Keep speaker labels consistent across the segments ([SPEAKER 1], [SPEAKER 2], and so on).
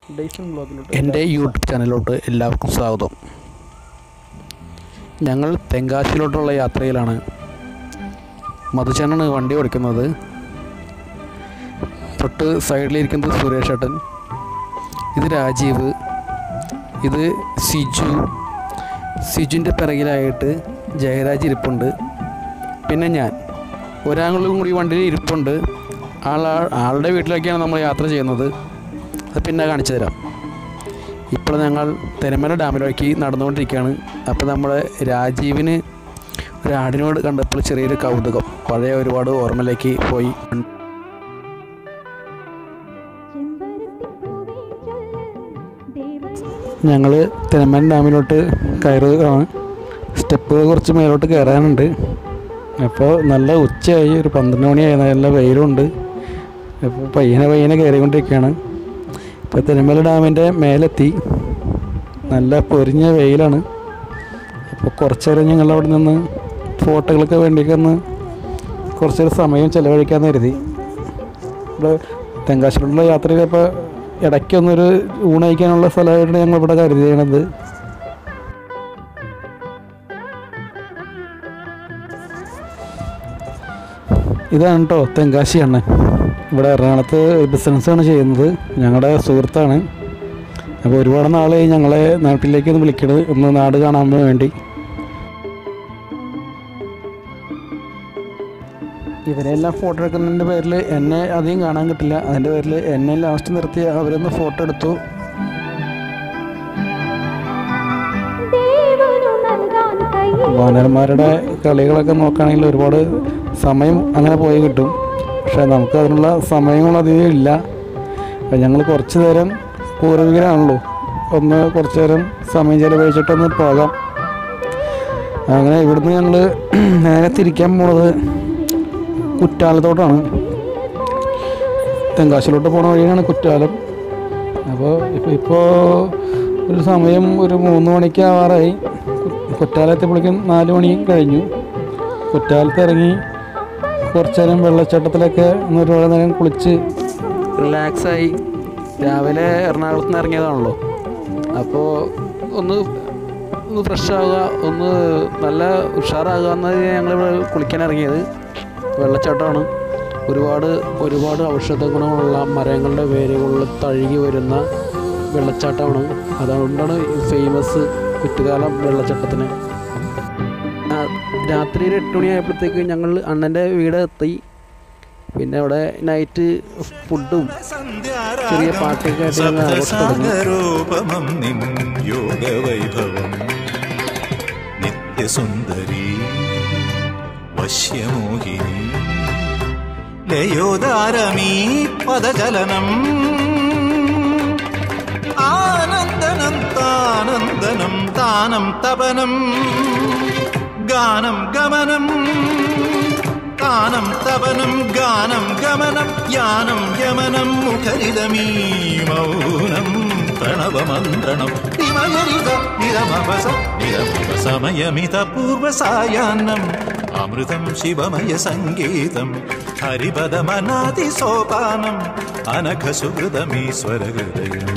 [SPEAKER 1] ഡേയ്സൺ ബ്ലോഗിലോട്ട്
[SPEAKER 2] എൻ്റെ യൂട്യൂബ് ചാനലിലോട്ട് എല്ലാവർക്കും സ്വാഗതം ഞങ്ങൾ തെങ്കാശിയിലോട്ടുള്ള യാത്രയിലാണ് മധുചേട്ടനാണ് വണ്ടി ഓടിക്കുന്നത് തൊട്ട് സൈഡിലിരിക്കുന്നത് സുരേഷ് ഏട്ടൻ ഇത് രാജീവ് ഇത് സിജു സിജുവിൻ്റെ പിറകിലായിട്ട് ജയരാജ് ഇരിപ്പുണ്ട് പിന്നെ ഞാൻ ഒരാളും കൂടി വണ്ടിയിൽ ഇരിപ്പുണ്ട് ആൾ ആളുടെ വീട്ടിലേക്കാണ് നമ്മൾ യാത്ര ചെയ്യുന്നത് അത് പിന്നെ കാണിച്ചു തരാം ഇപ്പോൾ ഞങ്ങൾ തെരമല ഡാമിലേക്ക് നടന്നുകൊണ്ടിരിക്കുകയാണ് അപ്പോൾ നമ്മുടെ രാജീവിന് ഒരു ആടിനോട് കണ്ടപ്പോൾ ചെറിയൊരു കൗതുകം പഴയ ഒരുപാട് ഓർമ്മയിലേക്ക് പോയി ഞങ്ങൾ തെരമല ഡാമിലോട്ട് കയറുകയാണ് സ്റ്റെപ്പുകൾ കുറച്ച് മേലോട്ട് കയറാനുണ്ട് അപ്പോൾ നല്ല ഉച്ചയായി ഒരു പന്ത്രണ്ട് മണിയായി നല്ല വെയിലുണ്ട് അപ്പോൾ പയ്യനെ പയ്യനെ കയറിക്കൊണ്ടിരിക്കുകയാണ് ഇപ്പോൾ തിരുമല ഡാമിൻ്റെ മേലെത്തി നല്ല പൊരിഞ്ഞ വെയിലാണ് അപ്പോൾ കുറച്ച് നേരം ഞങ്ങൾ അവിടെ നിന്ന് ഫോട്ടോകളൊക്കെ വേണ്ടിയൊക്കെ കുറച്ച് നേരം സമയം ചിലവഴിക്കാമെന്ന് കരുതി ഇവിടെ തെങ്കാശിലോട്ടുള്ള യാത്രയിൽ ഇപ്പോൾ ഇടയ്ക്കൊന്നൊരു ഊണയിക്കാനുള്ള സ്ഥലമായിട്ടാണ് ഞങ്ങൾ ഇവിടെ കരുതിയത് ഇതാണ് കേട്ടോ തെങ്കാശി അണ്ണൻ ഇവിടെ എറണാകുളത്ത് ബിസിനസ്സാണ് ചെയ്യുന്നത് ഞങ്ങളുടെ സുഹൃത്താണ് അപ്പോൾ ഒരുപാട് നാളായി ഞങ്ങളെ നാട്ടിലേക്ക് ഒന്ന് വിളിക്കണത് ഒന്ന് നാട് കാണാൻ വേണ്ടി ഇവരെല്ലാം ഫോട്ടോ എടുക്കുന്നതിൻ്റെ പേരിൽ എന്നെ അധികം കാണാൻ കിട്ടില്ല അതിൻ്റെ പേരിൽ എന്നെ ലാസ്റ്റ് നിർത്തി അവരൊന്ന് ഫോട്ടോ എടുത്തു വാനരന്മാരുടെ കളികളൊക്കെ നോക്കുകയാണെങ്കിൽ ഒരുപാട് സമയം അങ്ങനെ പോയി കിട്ടും പക്ഷേ നമുക്ക് അതിനുള്ള സമയങ്ങളധികം ഇല്ല അപ്പം ഞങ്ങൾ കുറച്ച് നേരം പൂർവികരാണല്ലോ ഒന്ന് കുറച്ച് നേരം സമയം ചിലവഴിച്ചിട്ടൊന്ന് പോകാം അങ്ങനെ ഇവിടുന്ന് ഞങ്ങൾ നേരെ തിരിക്കാൻ പോണത് കുറ്റാലത്തോട്ടാണ് തെങ്കാശിലോട്ട് പോണ വഴിയാണ് കുറ്റാലം അപ്പോൾ ഇപ്പോൾ ഇപ്പോൾ ഒരു സമയം ഒരു മൂന്ന് മണിക്ക് ആവാറായി കുറ്റാലത്തെപ്പോഴേക്കും നാല് മണി കഴിഞ്ഞു കുറ്റാലത്ത് ഇറങ്ങി കുറച്ച് നേരം വെള്ളച്ചാട്ടത്തിലൊക്കെ ഒന്ന് ഒരുപാട് നേരം കുളിച്ച് റിലാക്സായി രാവിലെ എറണാകുളത്ത് നിന്ന് ഇറങ്ങിയതാണല്ലോ അപ്പോൾ ഒന്ന് ഒന്ന് ഫ്രഷ് ആവുക ഒന്ന് നല്ല ഉഷാറാകുക എന്നത് ഞങ്ങൾ കുളിക്കാൻ ഇറങ്ങിയത് വെള്ളച്ചാട്ടമാണ് ഒരുപാട് ഒരുപാട് ഔഷധ ഗുണങ്ങളുള്ള മരങ്ങളുടെ വേരുകളിൽ തഴുകി വരുന്ന വെള്ളച്ചാട്ടമാണ് അതുകൊണ്ടാണ് ഫേമസ് കുറ്റുകാലം വെള്ളച്ചാട്ടത്തിന് ആ, രാത്രി ഒരു എട്ട് മണിയായപ്പോഴത്തേക്ക് ഞങ്ങൾ അണ്ണൻ്റെ വീട് എത്തി പിന്നെ അവിടെ നൈറ്റ് ഫുഡും ചെറിയ പാട്ടൊക്കെ ആയിട്ട് ഞങ്ങൾ ആഘോഷം തുടങ്ങി
[SPEAKER 3] സപ്തസാഗരോപമം നിൻ യോഗവൈഭവം നിത്യസുന്ദരി വശ്യമോഹിനി ലയോദാരമീ പദചലനം ആനന്ദനം താനന്ദനം താനം തപനം ഗാനം ഗമനം താനം തപനം ഗാനം ഗമനം യാനം യമനം മുഖരിതമീ മൗനം പ്രണവമന്ത്രണം നിമയരിത നിരമവസ നിരമവ സമയമിത പൂർവസായാന്നം അമൃതം ശിവമയ സംഗീതം ഹരിപദമനാതി സോപാനം അനഘസുഹൃതമീശ്വരഹൃദയം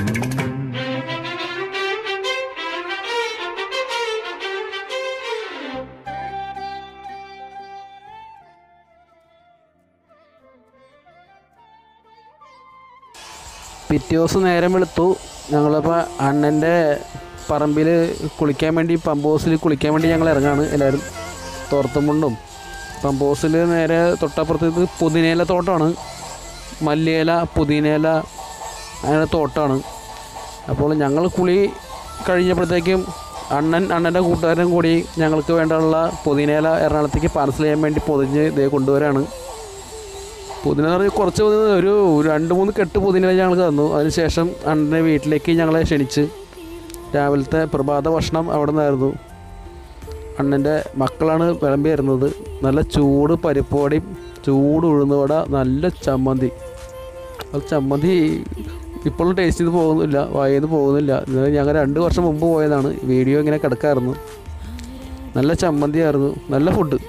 [SPEAKER 2] പിറ്റേ ദിവസം നേരം വെളുത്തു ഞങ്ങളപ്പോൾ അണ്ണൻ്റെ പറമ്പിൽ കുളിക്കാൻ വേണ്ടി പമ്പ് ഹൗസിൽ കുളിക്കാൻ വേണ്ടി ഞങ്ങൾ ഇറങ്ങാണ് എല്ലാവരും തോർത്തുമുണ്ടും പമ്പ് ഹൗസിൽ നേരെ തൊട്ടപ്പുറത്തേക്ക് പുതിനയില തോട്ടമാണ് മല്ലിയില പുതിനയില അങ്ങനെ തോട്ടമാണ് അപ്പോൾ ഞങ്ങൾ കുളി കഴിഞ്ഞപ്പോഴത്തേക്കും അണ്ണൻ അണ്ണൻ്റെ കൂട്ടുകാരൻ കൂടി ഞങ്ങൾക്ക് വേണ്ടിയുള്ള പുതിനയില എറണാകുളത്തേക്ക് പാർസൽ ചെയ്യാൻ വേണ്ടി പൊതിഞ്ഞ് ഇതേ കൊണ്ടുവരാണ് പുതിന എന്ന് പറഞ്ഞാൽ കുറച്ച് പുതിന ഒരു രണ്ട് മൂന്ന് കെട്ട് പുതിന ഞങ്ങൾക്ക് തന്നു അതിനുശേഷം അണ്ണൻ്റെ വീട്ടിലേക്ക് ഞങ്ങളെ ക്ഷണിച്ച് രാവിലത്തെ പ്രഭാത ഭക്ഷണം അവിടെ നിന്നായിരുന്നു അണ്ണൻ്റെ മക്കളാണ് വിളമ്പി വരുന്നത് നല്ല ചൂട് പരിപ്പോടിയും ചൂട് ഉഴുന്നുവട നല്ല ചമ്മന്തി അത് ചമ്മന്തി ഇപ്പോഴും ടേസ്റ്റ് ചെയ്ത് പോകുന്നില്ല വായിന്ന് പോകുന്നില്ല ഇത് ഞങ്ങൾ രണ്ട് വർഷം മുമ്പ് പോയതാണ് വീഡിയോ ഇങ്ങനെ കിടക്കായിരുന്നു നല്ല ചമ്മന്തിയായിരുന്നു നല്ല ഫുഡ്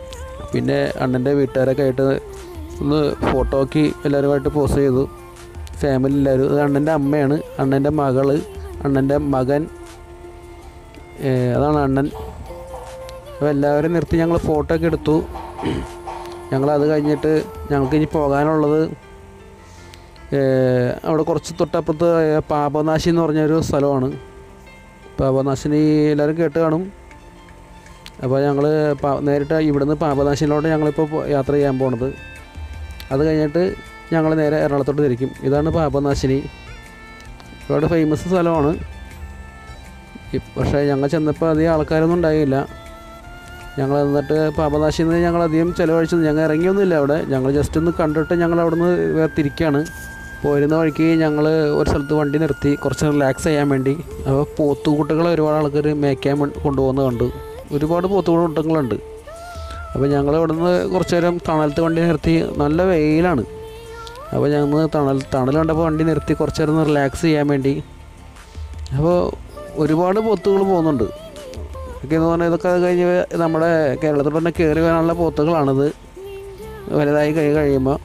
[SPEAKER 2] പിന്നെ അണ്ണൻ്റെ വീട്ടുകാരൊക്കെ ആയിട്ട് ഒന്ന് ഫോട്ടോക്ക് എല്ലാവരുമായിട്ട് പോസ്റ്റ് ചെയ്തു ഫാമിലി എല്ലാവരും ഇത് അണ്ണൻ്റെ അമ്മയാണ് അണ്ണൻ്റെ മകള് അണ്ണൻ്റെ മകൻ ഏ, അതാണ് അണ്ണൻ അപ്പോൾ എല്ലാവരും നിർത്തി ഞങ്ങൾ ഫോട്ടോ ഒക്കെ എടുത്തു ഞങ്ങൾ അത് കഴിഞ്ഞിട്ട് ഞങ്ങൾക്ക് ഇനി പോകാനുള്ളത് ഏ, അവിടെ കുറച്ച് തൊട്ടപ്പുറത്ത് പാപനാശി എന്ന് പറഞ്ഞൊരു സ്ഥലമാണ് പാപനാശിനി എല്ലാവരും കേട്ട് കാണും അപ്പോൾ ഞങ്ങൾ നേരിട്ട് ഇവിടുന്ന് പാപനാശിനിലോട്ട് ഞങ്ങളിപ്പോൾ പോ- യാത്ര ചെയ്യാൻ പോണത് അത് കഴിഞ്ഞിട്ട് ഞങ്ങൾ നേരെ എറണാകുളത്തോട്ട് തിരിക്കും ഇതാണ് പാപനാശിനി ഇവിടെ ഫേമസ് സ്ഥലമാണ് ഇ- പക്ഷേ ഞങ്ങൾ ചെന്നപ്പോൾ അധികം ആൾക്കാരൊന്നും ഉണ്ടായില്ല ഞങ്ങൾ എന്നിട്ട് പാപനാശിയിൽ നിന്ന് ഞങ്ങൾ അധികം ചിലവഴിച്ചത് ഞങ്ങൾ ഇറങ്ങിയൊന്നുമില്ല അവിടെ ഞങ്ങൾ ജസ്റ്റ് ഒന്ന് കണ്ടിട്ട് ഞങ്ങൾ അവിടെ നിന്ന് വേറെ തിരിക്കുകയാണ് പോരുന്ന വഴിക്ക് ഞങ്ങൾ ഒരു സ്ഥലത്ത് വണ്ടി നിർത്തി കുറച്ച് റിലാക്സ് ചെയ്യാൻ വേണ്ടി അപ്പോൾ പോത്തുകൂട്ടുകളെ ഒരുപാട് ആൾക്കാർ മേയ്ക്കാൻ വേണ്ടി കൊണ്ടുപോകുന്നത് കണ്ടു ഒരുപാട് പോത്തുകൂട്ടങ്ങളുണ്ട് അപ്പോൾ ഞങ്ങൾ ഇവിടെ നിന്ന് കുറച്ച് നേരം തണലത്ത് വണ്ടി നിർത്തി നല്ല വെയിലാണ് അപ്പോൾ ഞങ്ങൾ തണൽ തണൽ കണ്ടപ്പോൾ വണ്ടി നിർത്തി കുറച്ച് നേരം റിലാക്സ് ചെയ്യാൻ വേണ്ടി അപ്പോൾ ഒരുപാട് പോത്തുകൾ പോകുന്നുണ്ട് ഒക്കെ എന്ന് പറഞ്ഞാൽ ഇതൊക്കെ കഴിഞ്ഞ് നമ്മുടെ കേരളത്തിൽ തന്നെ കയറി വരാനുള്ള പോത്തുകളാണിത് വലുതായി കഴി കഴിയുമ്പോൾ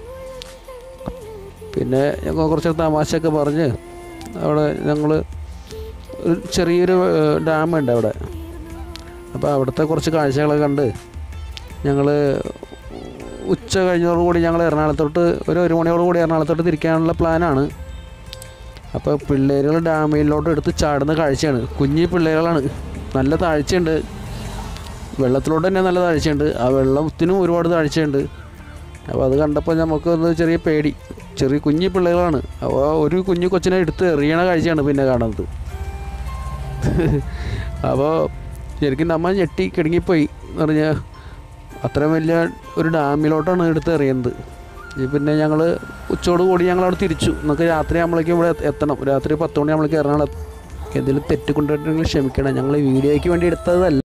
[SPEAKER 2] പിന്നെ ഞങ്ങൾ കുറച്ച് തമാശയൊക്കെ പറഞ്ഞ് അവിടെ ഞങ്ങൾ ഒരു ചെറിയൊരു ഡാമുണ്ട് അവിടെ അപ്പോൾ അവിടുത്തെ കുറച്ച് കാഴ്ചകളൊക്കെ കണ്ട് ഞങ്ങൾ ഉച്ച കഴിഞ്ഞതോടുകൂടി ഞങ്ങൾ എറണാകുളത്തോട്ട് ഒരു ഒരു മണിയോടുകൂടി എറണാകുളത്തോട്ട് തിരിക്കാനുള്ള പ്ലാനാണ് അപ്പോൾ പിള്ളേരുകൾ ഡാമിലോട്ട് എടുത്ത് ചാടുന്ന കാഴ്ചയാണ് കുഞ്ഞി പിള്ളേരുകളാണ് നല്ല താഴ്ചയുണ്ട് വെള്ളത്തിലോട്ട് തന്നെ നല്ല താഴ്ചയുണ്ട് ആ വെള്ളത്തിനും ഒരുപാട് താഴ്ചയുണ്ട് അപ്പോൾ അത് കണ്ടപ്പോൾ നമുക്ക് ഒന്ന് ചെറിയ പേടി ചെറിയ കുഞ്ഞി പിള്ളേരാണ് അപ്പോൾ ഒരു കുഞ്ഞു കൊച്ചിനെ എടുത്ത് എറിയണ കാഴ്ചയാണ് പിന്നെ കാണുന്നത് അപ്പോൾ ശരിക്കും നമ്മ ഞെട്ടി കിടങ്ങിപ്പോയി എന്ന് പറഞ്ഞാൽ അത്രയും വലിയ ഒരു ഡാമിലോട്ടാണ് എടുത്ത് എറിയുന്നത് ഈ പിന്നെ ഞങ്ങൾ ഉച്ചയോട് കൂടി ഞങ്ങൾ അവിടെ തിരിച്ചു നമുക്ക് രാത്രി ആകുമ്പോഴേക്കും ഇവിടെ എത്തണം രാത്രി പത്ത് മണി ആകുമ്പോഴേക്കും എറണാകുളം എന്തെങ്കിലും തെറ്റ് കൊണ്ടിട്ടുണ്ടെങ്കിൽ ക്ഷമിക്കണം ഞങ്ങൾ വീഡിയോയ്ക്ക് വേണ്ടി എടുത്തതല്ല